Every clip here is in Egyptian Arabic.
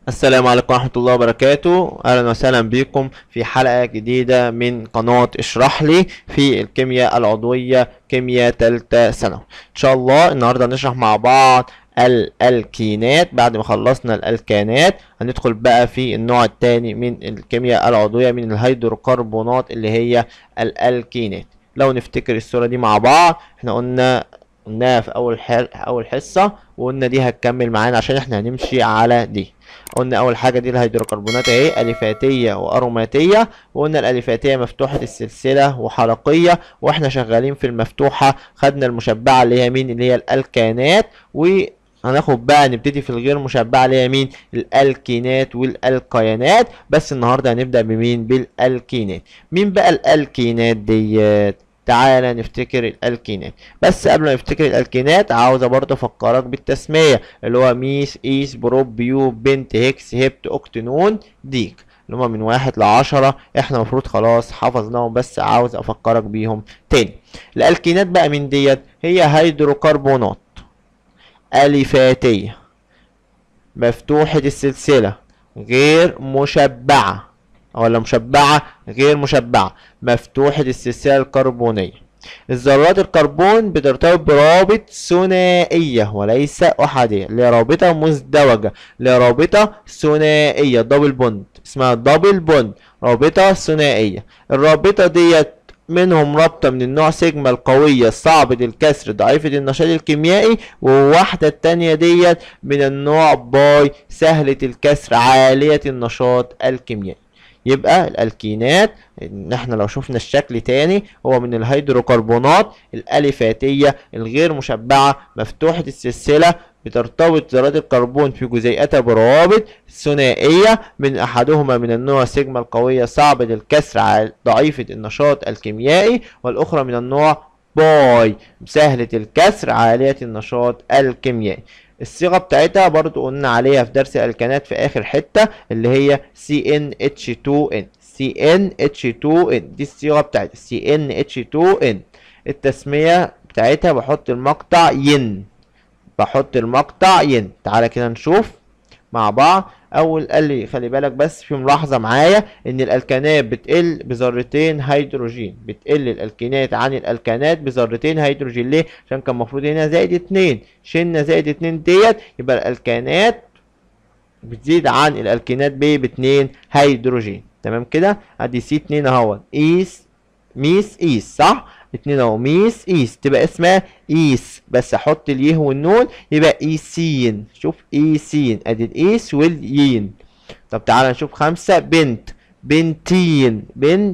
السلام عليكم ورحمة الله وبركاته أهلا وسهلا بكم في حلقة جديدة من قناة اشرح لي في الكيمياء العضوية كيمياء تالتة ثانوي إن شاء الله النهاردة هنشرح مع بعض الألكينات بعد ما خلصنا الألكانات هندخل بقى في النوع الثاني من الكيمياء العضوية من الهيدروكربونات اللي هي الألكينات لو نفتكر الصورة دي مع بعض احنا قلنا قلناها في أول حل... أول حصة وقلنا دي هتكمل معانا عشان احنا هنمشي على دي قلنا اول حاجه دي الهيدروكربونات اهي اليفاتيه واروماتيه وقلنا الاليفاتيه مفتوحه السلسله وحلقيه واحنا شغالين في المفتوحه خدنا المشبعه اللي هي مين اللي هي الالكانات و هناخد بقى نبتدي في الغير مشبعه اللي هي مين الالكينات والالقيانات بس النهارده هنبدا بمين بالالكينات مين بقى الالكينات ديت تعالى نفتكر الالكينات بس قبل ما نفتكر الالكينات عاوز برضه افكرك بالتسميه اللي هو ميس ايس بروب بيو بنت هيكس هبت اوكتنون ديك اللي هما من واحد لعشرة احنا المفروض خلاص حفظناهم بس عاوز افكرك بيهم تاني الالكينات بقى من ديت هي هيدروكربونات اليفاتيه مفتوحه السلسله غير مشبعه ولا مشبعة غير مشبعة مفتوحة السلسلة الكربونية الذرات الكربون بترتبط بروابط ثنائية وليس أحادية اللي هي رابطة مزدوجة اللي هي رابطة ثنائية دبل بوند اسمها دبل بوند رابطة ثنائية الرابطة ديت منهم رابطة من النوع سيجما القوية صعبة الكسر ضعيفة النشاط الكيميائي وواحدة التانية ديت من النوع باي سهلة الكسر عالية النشاط الكيميائي يبقى الالكينات ان احنا لو شفنا الشكل تاني هو من الهيدروكربونات الاليفاتيه الغير مشبعه مفتوحه السلسله بترتبط ذرات الكربون في جزيئاتها بروابط ثنائيه من احدهما من النوع سيجما القويه صعبه الكسر ضعيفه النشاط الكيميائي والاخرى من النوع باي سهله الكسر عاليه النشاط الكيميائي الصيغه بتاعتها برضو قلنا عليها في درس الالكانات في اخر حته اللي هي CnH2n CnH2n دي الصيغه بتاعتها CnH2n التسميه بتاعتها بحط المقطع ين بحط المقطع ين تعالى كده نشوف مع بعض اول قال لي خلي بالك بس في ملاحظه معايا ان الالكانات بتقل بذرتين هيدروجين بتقل الالكينات عن الالكانات بذرتين هيدروجين ليه عشان كان المفروض هنا زائد اتنين شلنا زائد اتنين ديت يبقى الالكانات بتزيد عن الالكينات ب باتنين هيدروجين تمام كده ادي سي اتنين اهوت ايس ميس ايس صح اتنين اهو ميس ايس تبقى اسمها ايس بس احط اليه والنون يبقى ايسين شوف ايسين ادي الايس واليين طب تعالى نشوف خمسة بنت بنتين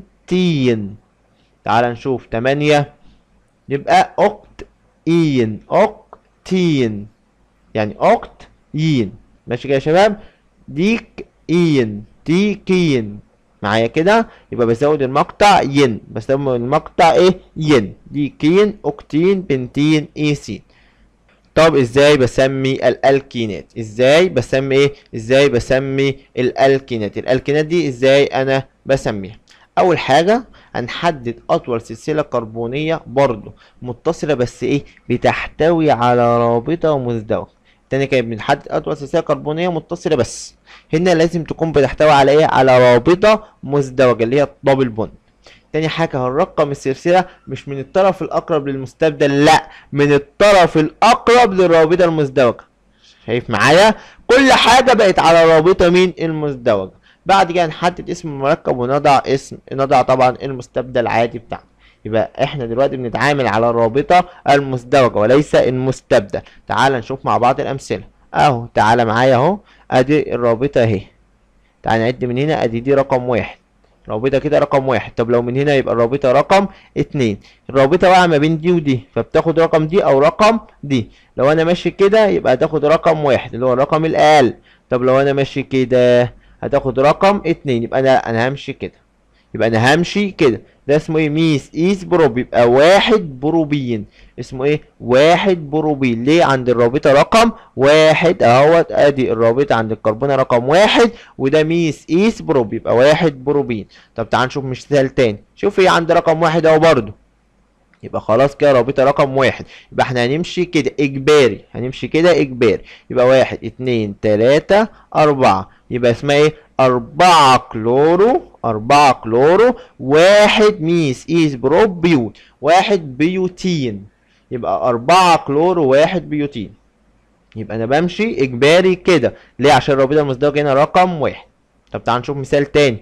بنتين تعالى نشوف تمانية يبقى اوكت اين اوكتين يعني اوكت ين ماشي كده يا شباب ديك اين ديكين معايا كده يبقى بزود المقطع ين بسمي المقطع ايه ين دي كين اوكتين بنتين ايسين طب ازاي بسمي الالكينات ازاي بسمي ايه ازاي بسمي الالكينات الالكينات دي ازاي انا بسميها اول حاجه هنحدد اطول سلسله كربونيه برضو متصله بس ايه بتحتوي على رابطه مزدوجه تاني كانت بنحدد اطول سلسله كربونيه متصله بس هنا لازم تكون بتحتوي على ايه على رابطه مزدوجه اللي هي دبل بوند تاني حاجة هنرقم السلسلة مش من الطرف الأقرب للمستبدل لأ من الطرف الأقرب للرابطة المزدوجة شايف معايا كل حاجة بقت على رابطة مين المزدوجة بعد كده نحدد اسم المركب ونضع اسم نضع طبعا المستبدل العادي بتاعنا يبقى احنا دلوقتي بنتعامل على الرابطة المزدوجة وليس المستبدل تعال نشوف مع بعض الأمثلة اهو تعالى معايا اهو ادي الرابطة اهي تعال نعد من هنا ادي دي رقم واحد رابطة كده رقم واحد طب لو من هنا يبقى الرابطة رقم اتنين الرابطة واقعة ما بين دي ودي فبتاخد رقم دي او رقم دي لو انا ماشي كده يبقى هتاخد رقم واحد اللي هو الرقم الاقل طب لو انا ماشي كده هتاخد رقم اتنين يبقى انا انا همشي كده يبقى انا همشي كده ده اسمه ايه ميس ايس بروب يبقى واحد بروبين اسمه ايه واحد بروبين ليه عند الرابطة رقم واحد اهوت ادي الرابطة عند الكربونة رقم واحد وده ميس ايس بروب يبقى واحد بروبين طب تعال نشوف مثال تاني شوف ايه عند رقم واحد اهو برضو يبقى خلاص كده رابطة رقم واحد يبقى احنا هنمشي كده اجباري هنمشي كده اجباري يبقى واحد اتنين تلاتة اربعة يبقى اسمها ايه أربعة كلورو أربعة كلورو واحد ميس إيز بروبيون واحد بيوتين يبقى أربعة كلورو واحد بيوتين يبقى أنا بمشي إجباري كده ليه عشان الرابطة المزدوجة هنا رقم واحد طب تعال نشوف مثال تاني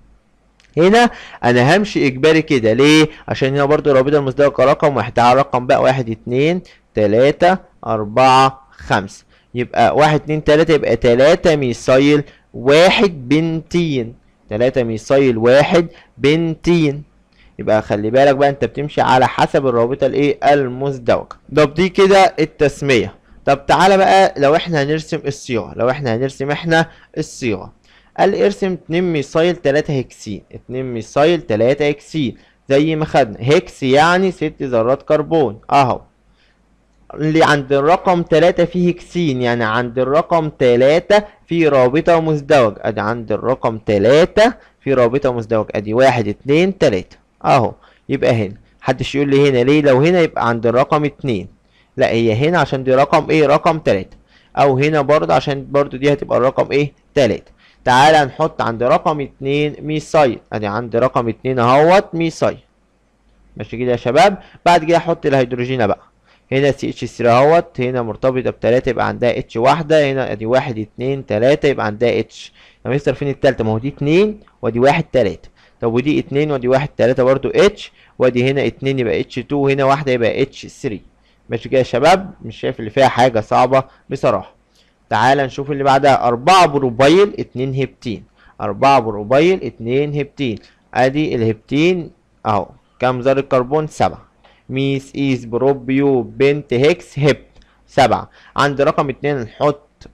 هنا انا همشي اجباري كده ليه عشان هنا برضو الرابطه المزدوجه رقم واحد تعال رقم بقى واحد اتنين تلاته اربعه خمسه يبقى واحد اتنين تلاته يبقى تلاته ميثايل واحد بنتين تلاته ميثايل واحد بنتين يبقى خلي بالك بقى انت بتمشي على حسب الرابطه الايه المزدوجه طب دي كده التسميه طب تعالى بقى لو احنا هنرسم الصيغه لو احنا هنرسم احنا الصيغه قال ارسم 2 ميثايل 3 هكسين 2 ميثايل 3 هكسين زي ما خدنا هكس يعني ست ذرات كربون اهو اللي عند الرقم 3 فيه هكسين يعني عند الرقم 3 في رابطة مزدوج ادي عند الرقم 3 في رابطة مزدوج ادي 1 2 3 اهو يبقى هنا محدش يقول لي هنا ليه لو هنا يبقى عند الرقم 2 لا هي هنا عشان دي رقم ايه رقم 3 او هنا برضه عشان برضه دي هتبقى الرقم ايه 3 تعالى نحط عند رقم اتنين ميثايل ادي عند رقم اتنين اهوت ميثايل ماشي كده يا شباب بعد كده احط الهيدروجين بقى هنا سي اتش 3 اهوت هنا مرتبطة بتلاتة يبقى عندها اتش واحدة هنا ادي واحد اتنين تلاتة يبقى عندها اتش طب مستر فين التالتة ما هو دي اتنين ودي واحد تلاتة طب ودي اتنين ودي واحد تلاتة برضو اتش وادي هنا اتنين يبقى اتش 2 هنا واحدة يبقى اتش 3 ماشي كده يا شباب مش شايف اللي فيها حاجة صعبة بصراحة تعال نشوف اللي بعدها أربعة بروبايل اتنين هبتين أربعة بروبايل اتنين هبتين أدي الهبتين أهو كام ذرة كربون سبعة ميس إيز بروبيو بنت هيكس هبت سبعة عند رقم اتنين نحط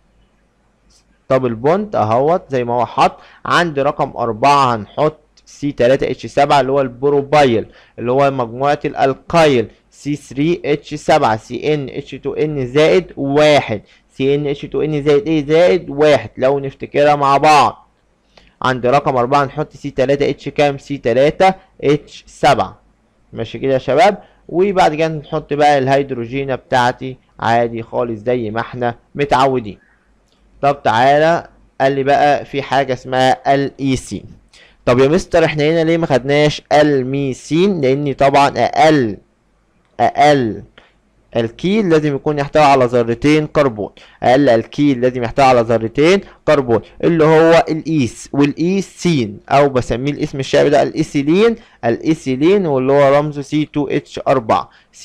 دبل بونت اهوت زي ما هو حط عند رقم أربعة هنحط سي 3 اتش 7 اللي هو البروبايل اللي هو مجموعة الالقايل سي 3 اتش 7 سي ان اتش 2 ان زائد واحد سي ان اتش 2 ان زائد ايه زائد واحد لو نفتكرها مع بعض عند رقم أربعة نحط سي 3 اتش كام سي 3 اتش 7 ماشي كده يا شباب وبعد كده نحط بقى الهيدروجينة بتاعتي عادي خالص زي ما احنا متعودين طب تعالى قال لي بقى في حاجة اسمها الايسين طب يا مستر احنا هنا ليه ما خدناش الميسين لاني طبعا اقل اقل الكيل لازم يكون يحتوي على ذرتين كربون اقل الكيل لازم يحتوي على ذرتين كربون اللي هو الايس والايسين او بسميه الاسم الشعبي ده الايثيلين الايثيلين واللي هو رمزه C2H4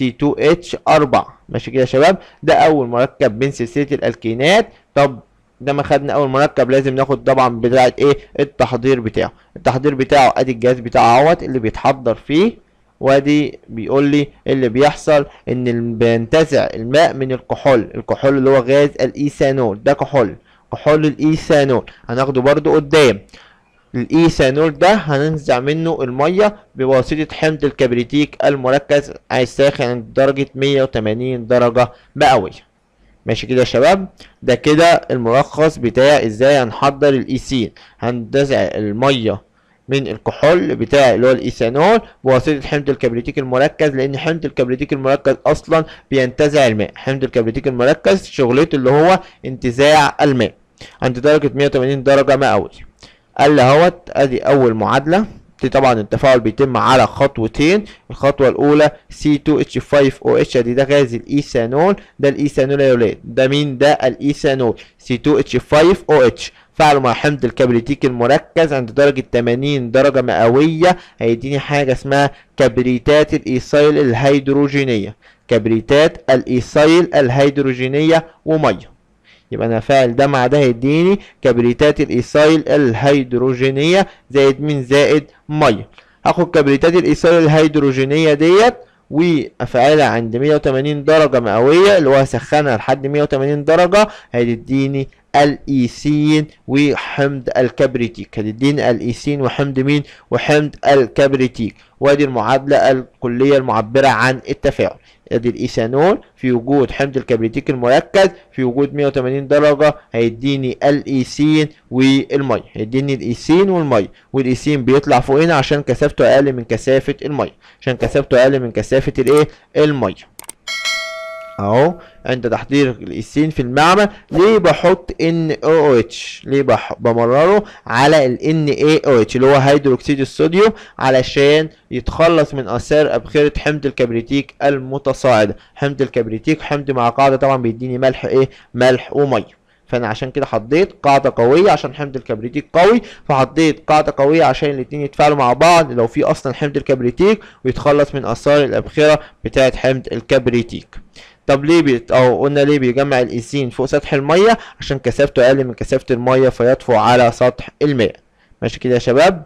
C2H4 ماشي كده يا شباب ده اول مركب من سلسله الالكينات طب ده ما خدنا اول مركب لازم ناخد طبعا بتاعه ايه التحضير بتاعه التحضير بتاعه ادي الجهاز بتاعه اهوت اللي بيتحضر فيه وادي بيقول لي اللي بيحصل ان بينتزع الماء من الكحول الكحول اللي هو غاز الايثانول ده كحول كحول الايثانول هناخده برضو قدام الايثانول ده هننزع منه الميه بواسطه حمض الكبريتيك المركز الساخن عند درجه 180 درجه مئويه ماشي كده يا شباب ده كده الملخص بتاع ازاي هنحضر الايثين هننتزع الميه من الكحول بتاع اللي هو الايثانول بواسطه حمض الكبريتيك المركز لان حمض الكبريتيك المركز اصلا بينتزع الماء حمض الكبريتيك المركز شغلته اللي هو انتزاع الماء عند درجه 180 درجه مئويه قال لي اهوت ادي اول معادله دي طبعا التفاعل بيتم على خطوتين الخطوه الاولى C2H5OH ادي ده غاز الايثانول ده الايثانول يا ولاد ده مين ده الايثانول C2H5OH فعله مع حمض الكبريتيك المركز عند درجة 80 درجة مئوية هيديني حاجة اسمها كبريتات الإيثايل الهيدروجينية كبريتات الإيثايل الهيدروجينية ومية يبقى انا فاعل ده مع ده هيديني كبريتات الإيثايل الهيدروجينية زائد من زائد مية هاخد كبريتات الإيثايل الهيدروجينية ديت وافعلها عند 180 درجة مئوية اللي هو هسخنها لحد 180 درجة هتديني الايثين وحمض الكبريتيك هتديني الايثين وحمض مين وحمض الكبريتيك وادي المعادلة الكلية المعبرة عن التفاعل ادي الايثانول في وجود حمض الكبريتيك المركز في وجود 180 درجة هيديني الايثين والمية هيديني الايثين والمية والايثين بيطلع فوقنا عشان كثافته اقل من كثافة المية عشان كثافته اقل من كثافة الايه المية اهو عند تحضير الايثين في المعمل ليه بحط ان او اتش ليه بح... بمرره على ال ان اي او اتش اللي هو هيدروكسيد الصوديوم علشان يتخلص من اثار ابخره حمض الكبريتيك المتصاعده حمض الكبريتيك حمض مع قاعده طبعا بيديني ملح ايه ملح وميه فانا عشان كده حطيت قاعده قويه عشان حمض الكبريتيك قوي فحطيت قاعده قويه عشان الاتنين يتفاعلوا مع بعض لو في اصلا حمض الكبريتيك ويتخلص من اثار الابخره بتاعه حمض الكبريتيك طب ليه بيت او قلنا ليه بيجمع الايثين فوق سطح الميه عشان كثافته اقل من كثافه الميه فيطفو على سطح الماء ماشي كده يا شباب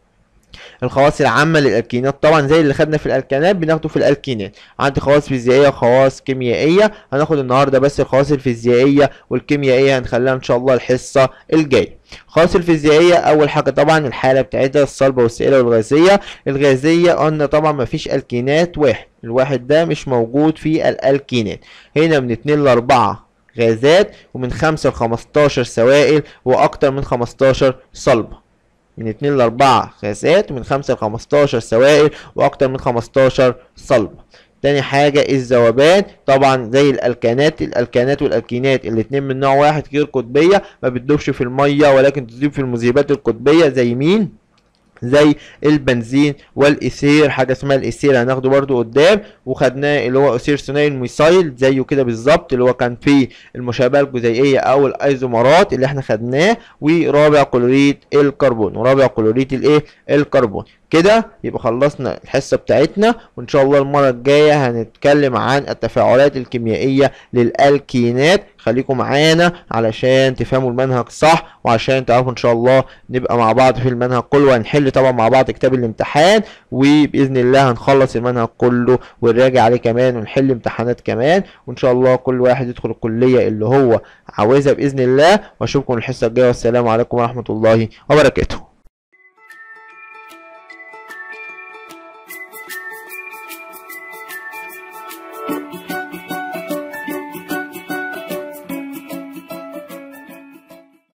الخواص العامة للألكينات طبعا زي اللي خدنا في الألكانات بناخده في الألكينات عندي خواص فيزيائية وخواص كيميائية هناخد النهاردة بس الخواص الفيزيائية والكيميائية هنخليها إن شاء الله الحصة الجاية الخواص الفيزيائية أول حاجة طبعا الحالة بتاعتها الصلبة والسائلة والغازية الغازية قلنا طبعا مفيش ألكينات واحد الواحد ده مش موجود في الألكينات هنا من اتنين لأربعة غازات ومن خمسة لخمستاشر سوائل وأكتر من خمستاشر صلبة من 2 ل 4 غازات ومن 5 ل 15 سوائل واكتر من 15 صلب تاني حاجة الذوبان طبعا زي الالكانات الالكانات والالكينات الاتنين من نوع واحد غير قطبية ما بتدوبش في المية ولكن تذوب في المذيبات القطبية زي مين زي البنزين والايثير حاجه اسمها الايثير هناخده برضو قدام وخدناه اللي هو اثير ثنائي الميثايل زيه كده بالظبط اللي هو كان فيه المشابهه الجزيئيه او الايزومرات اللي احنا خدناه ورابع كلوريد الكربون ورابع كلوريد الايه الكربون كده يبقى خلصنا الحصة بتاعتنا وإن شاء الله المرة الجاية هنتكلم عن التفاعلات الكيميائية للألكينات خليكم معانا علشان تفهموا المنهج صح وعشان تعرفوا إن شاء الله نبقى مع بعض في المنهج كله وهنحل طبعا مع بعض كتاب الامتحان وبإذن الله هنخلص المنهج كله ونراجع عليه كمان ونحل امتحانات كمان وإن شاء الله كل واحد يدخل الكلية اللي هو عاوزها بإذن الله وأشوفكم الحصة الجاية والسلام عليكم ورحمة الله وبركاته